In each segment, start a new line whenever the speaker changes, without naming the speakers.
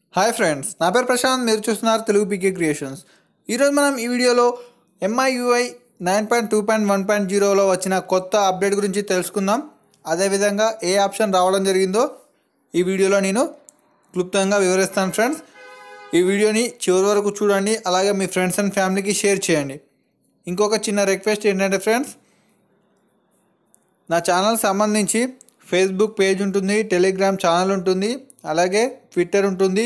hi friends నా పేరు ప్రశాంత్ మీరు చూస్తున్నారు తెలుగు పీకే క్రియేషన్స్ ఈరోజు మనం ఈ వీడియోలో MIUI nine point two point one point జీరోలో వచ్చిన కొత్త అప్డేట్ గురించి తెలుసుకుందాం అదేవిధంగా ఏ ఆప్షన్ రావడం జరిగిందో ఈ వీడియోలో నేను క్లుప్తంగా వివరిస్తాను ఫ్రెండ్స్ ఈ వీడియోని చివరి వరకు చూడండి అలాగే మీ ఫ్రెండ్స్ అండ్ ఫ్యామిలీకి షేర్ చేయండి ఇంకొక చిన్న రిక్వెస్ట్ ఏంటంటే ఫ్రెండ్స్ నా ఛానల్ సంబంధించి ఫేస్బుక్ పేజ్ ఉంటుంది టెలిగ్రామ్ ఛానల్ ఉంటుంది అలాగే ట్విట్టర్ ఉంటుంది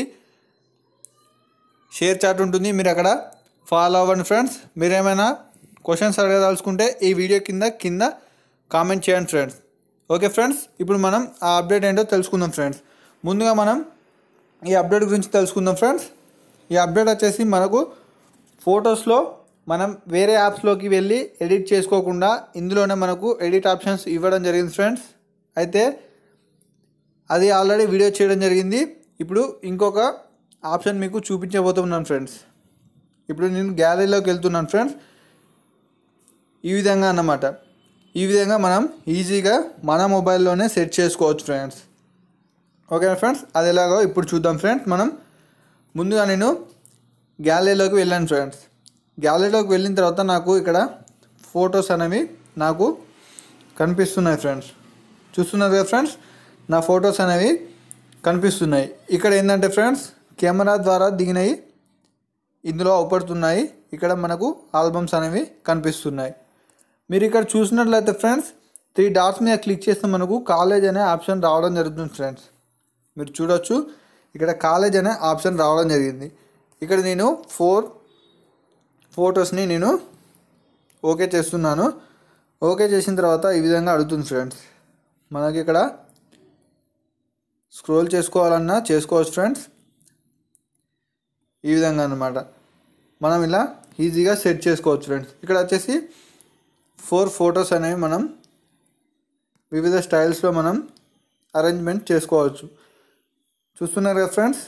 షేర్ చాట్ ఉంటుంది మీరు అక్కడ ఫాలో అవ్వండి ఫ్రెండ్స్ మీరు ఏమైనా క్వశ్చన్స్ అడగదలుచుకుంటే ఈ వీడియో కింద కింద కామెంట్ చేయండి ఫ్రెండ్స్ ఓకే ఫ్రెండ్స్ ఇప్పుడు మనం ఆ అప్డేట్ ఏంటో తెలుసుకుందాం ఫ్రెండ్స్ ముందుగా మనం ఈ అప్డేట్ గురించి తెలుసుకుందాం ఫ్రెండ్స్ ఈ అప్డేట్ వచ్చేసి మనకు ఫొటోస్లో మనం వేరే యాప్స్లోకి వెళ్ళి ఎడిట్ చేసుకోకుండా ఇందులోనే మనకు ఎడిట్ ఆప్షన్స్ ఇవ్వడం జరిగింది ఫ్రెండ్స్ అయితే అది ఆల్రెడీ వీడియో చేయడం జరిగింది ఇప్పుడు ఇంకొక ఆప్షన్ మీకు చూపించబోతున్నాను ఫ్రెండ్స్ ఇప్పుడు నేను గ్యాలరీలోకి వెళ్తున్నాను ఫ్రెండ్స్ ఈ విధంగా అన్నమాట ఈ విధంగా మనం ఈజీగా మన మొబైల్లోనే సెట్ చేసుకోవచ్చు ఫ్రెండ్స్ ఓకే ఫ్రెండ్స్ అది ఎలాగో ఇప్పుడు చూద్దాం ఫ్రెండ్స్ మనం ముందుగా నేను గ్యాలరీలోకి వెళ్ళాను ఫ్రెండ్స్ గ్యాలరీలోకి వెళ్ళిన తర్వాత నాకు ఇక్కడ ఫొటోస్ అనేవి నాకు కనిపిస్తున్నాయి ఫ్రెండ్స్ చూస్తున్నారు కదా ఫ్రెండ్స్ నా ఫొటోస్ అనేవి కనిపిస్తున్నాయి ఇక్కడ ఏంటంటే ఫ్రెండ్స్ కెమెరా ద్వారా దిగినవి ఇందులో అవపడుతున్నాయి ఇక్కడ మనకు ఆల్బమ్స్ అనేవి కనిపిస్తున్నాయి మీరు ఇక్కడ చూసినట్లయితే ఫ్రెండ్స్ త్రీ డాట్స్ మీద క్లిక్ చేస్తే మనకు కాలేజ్ అనే ఆప్షన్ రావడం జరుగుతుంది ఫ్రెండ్స్ మీరు చూడొచ్చు ఇక్కడ కాలేజ్ అనే ఆప్షన్ రావడం జరిగింది ఇక్కడ నేను ఫోర్ ఫొటోస్ని నేను ఓకే చేస్తున్నాను ఓకే చేసిన తర్వాత ఈ విధంగా అడుగుతుంది ఫ్రెండ్స్ మనకి ఇక్కడ స్క్రోల్ చేసుకోవాలన్నా చేసుకోవచ్చు ఫ్రెండ్స్ ఈ విధంగా అన్నమాట మనం ఇలా ఈజీగా సెట్ చేసుకోవచ్చు ఫ్రెండ్స్ ఇక్కడ వచ్చేసి ఫోర్ ఫొటోస్ అనేవి మనం వివిధ స్టైల్స్లో మనం అరేంజ్మెంట్ చేసుకోవచ్చు చూస్తున్నారు కదా ఫ్రెండ్స్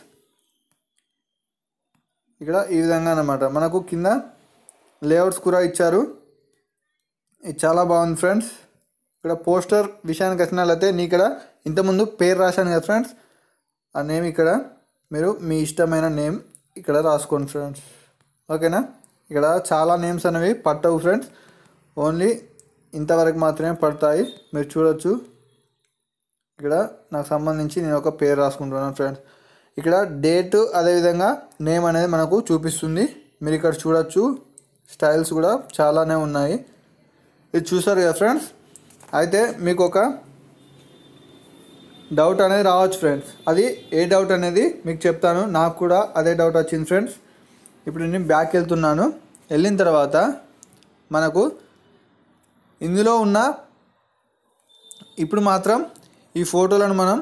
ఇక్కడ ఈ విధంగా అన్నమాట మనకు కింద లేఅవుట్స్ కూడా ఇచ్చారు ఇది చాలా బాగుంది ఫ్రెండ్స్ ఇక్కడ పోస్టర్ విషయానికి వచ్చినట్లయితే నీ ఇక్కడ ఇంతకుముందు పేరు రాశాను కదా ఫ్రెండ్స్ ఆ నేమ్ ఇక్కడ మీరు మీ ఇష్టమైన నేమ్ ఇక్కడ రాసుకోండి ఫ్రెండ్స్ ఓకేనా ఇక్కడ చాలా నేమ్స్ అనేవి పట్టవు ఫ్రెండ్స్ ఓన్లీ ఇంతవరకు మాత్రమే పడతాయి మీరు చూడొచ్చు ఇక్కడ నాకు సంబంధించి నేను ఒక పేరు రాసుకుంటున్నాను ఫ్రెండ్స్ ఇక్కడ డేట్ అదేవిధంగా నేమ్ అనేది మనకు చూపిస్తుంది మీరు ఇక్కడ చూడొచ్చు స్టైల్స్ కూడా చాలానే ఉన్నాయి ఇది చూసారు కదా ఫ్రెండ్స్ అయితే మీకు ఒక డౌట్ అనేది రావచ్చు ఫ్రెండ్స్ అది ఏ డౌట్ అనేది మీకు చెప్తాను నాకు కూడా అదే డౌట్ వచ్చింది ఫ్రెండ్స్ ఇప్పుడు నేను బ్యాక్ వెళ్తున్నాను వెళ్ళిన తర్వాత మనకు ఇందులో ఉన్న ఇప్పుడు మాత్రం ఈ ఫోటోలను మనం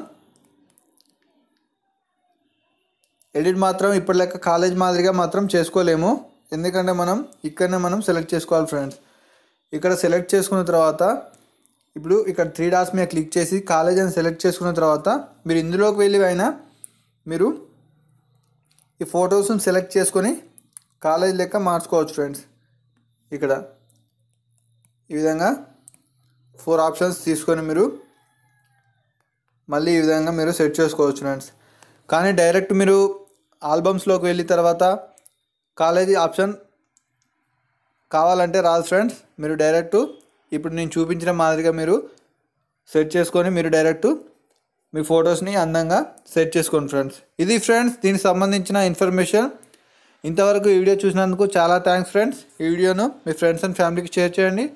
ఎడిట్ మాత్రం ఇప్పటి లెక్క కాలేజ్ మాదిరిగా మాత్రం చేసుకోలేము ఎందుకంటే మనం ఇక్కడనే మనం సెలెక్ట్ చేసుకోవాలి ఫ్రెండ్స్ ఇక్కడ సెలెక్ట్ చేసుకున్న తర్వాత ఇప్పుడు ఇక్కడ త్రీ డాట్స్ మీద క్లిక్ చేసి కాలేజ్ అని సెలెక్ట్ చేసుకున్న తర్వాత మీరు ఇందులోకి వెళ్ళి అయినా మీరు ఈ ఫొటోస్ని సెలెక్ట్ చేసుకొని కాలేజ్ లెక్క మార్చుకోవచ్చు ఫ్రెండ్స్ ఇక్కడ ఈ విధంగా ఫోర్ ఆప్షన్స్ తీసుకొని మీరు మళ్ళీ ఈ విధంగా మీరు సెట్ చేసుకోవచ్చు ఫ్రెండ్స్ కానీ డైరెక్ట్ మీరు ఆల్బమ్స్లోకి వెళ్ళిన తర్వాత కాలేజీ ఆప్షన్ కావాలంటే రాదు ఫ్రెండ్స్ మీరు డైరెక్ట్ ఇప్పుడు నేను చూపించిన మాదిరిగా మీరు సెట్ చేసుకొని మీరు డైరెక్ట్ మీ ఫొటోస్ని అందంగా సెట్ చేసుకోండి ఫ్రెండ్స్ ఇది ఫ్రెండ్స్ దీనికి సంబంధించిన ఇన్ఫర్మేషన్ ఇంతవరకు ఈ వీడియో చూసినందుకు చాలా థ్యాంక్స్ ఫ్రెండ్స్ ఈ వీడియోను మీ ఫ్రెండ్స్ అండ్ ఫ్యామిలీకి షేర్ చేయండి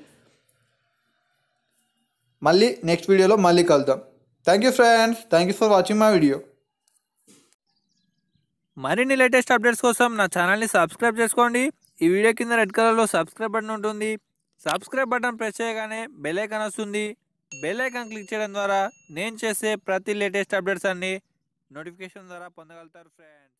మళ్ళీ నెక్స్ట్ వీడియోలో మళ్ళీ కలుద్దాం thank you friends thank you for watching my video
మరిన్ని లేటెస్ట్ అప్డేట్స్ కోసం నా ఛానల్ని సబ్స్క్రైబ్ చేసుకోండి ఈ వీడియో కింద రెడ్ కలర్లో సబ్స్క్రైబ్ బటన్ ఉంటుంది సబ్స్క్రైబ్ బటన్ ప్రెస్ చేయగానే బెల్ ఐకాన్ వస్తుంది బెల్ ఐకాన్ క్లిక్ చేయడం ద్వారా నేను చేసే ప్రతి లేటెస్ట్ అప్డేట్స్ అన్ని నోటిఫికేషన్ ద్వారా పొందగలుగుతారు ఫ్రెండ్స్